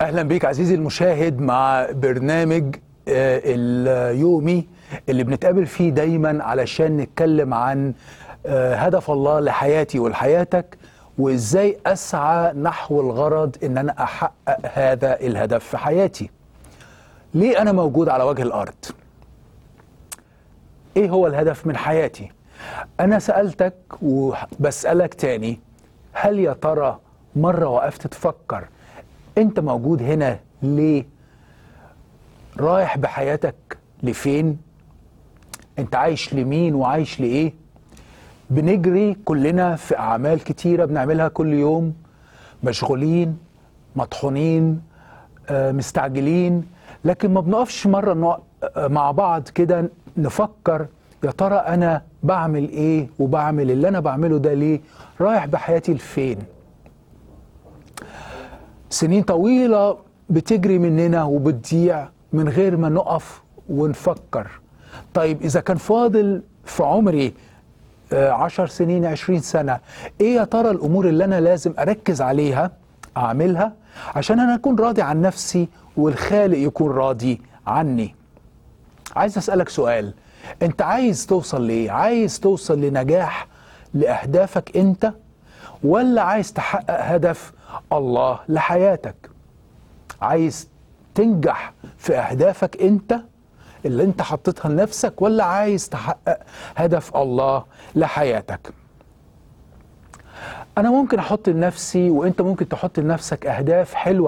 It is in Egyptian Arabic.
اهلا بيك عزيزي المشاهد مع برنامج آه، اليومي اللي بنتقابل فيه دايما علشان نتكلم عن آه، هدف الله لحياتي ولحياتك وازاي اسعى نحو الغرض ان انا احقق هذا الهدف في حياتي ليه انا موجود على وجه الارض ايه هو الهدف من حياتي انا سالتك وبسالك تاني هل يا ترى مره وقفت تفكر انت موجود هنا ليه رايح بحياتك لفين انت عايش لمين وعايش لايه بنجري كلنا في اعمال كتيره بنعملها كل يوم مشغولين مطحونين آه، مستعجلين لكن ما بنقفش مره نق- آه، مع بعض كده نفكر يا ترى انا بعمل ايه وبعمل اللي انا بعمله ده ليه رايح بحياتي لفين سنين طويلة بتجري مننا وبتضيع من غير ما نقف ونفكر طيب إذا كان فاضل في عمري آه، عشر سنين عشرين سنة إيه يا ترى الأمور اللي أنا لازم أركز عليها أعملها عشان أنا أكون راضي عن نفسي والخالق يكون راضي عني عايز أسألك سؤال أنت عايز توصل لإيه؟ عايز توصل لنجاح لأهدافك أنت ولا عايز تحقق هدف الله لحياتك عايز تنجح في أهدافك أنت اللي أنت حطيتها لنفسك ولا عايز تحقق هدف الله لحياتك أنا ممكن أحط لنفسي وأنت ممكن تحط لنفسك أهداف حلوة